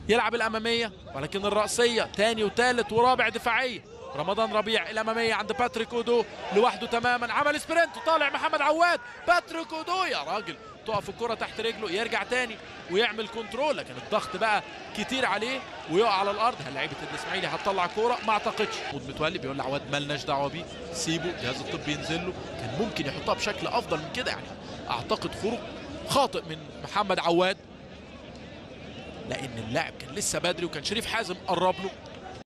يلعب الاماميه ولكن الراسيه تاني وثالث ورابع دفاعيه رمضان ربيع الاماميه عند باتريك اودو لوحده تماما عمل سبرنت وطالع محمد عواد باتريك اودو يا راجل تقف الكره تحت رجله يرجع تاني ويعمل كنترول لكن الضغط بقى كتير عليه ويقع على الارض هل لعيبه الاسماعيلي هتطلع كوره ما اعتقدش محمود متولي بيقول لعواد مالناش دعوه بيه سيبه الجهاز الطبي ينزل له كان ممكن يحطها بشكل افضل من كده يعني اعتقد خروج خاطئ من محمد عواد لان اللاعب كان لسه بدري وكان شريف حازم قرب له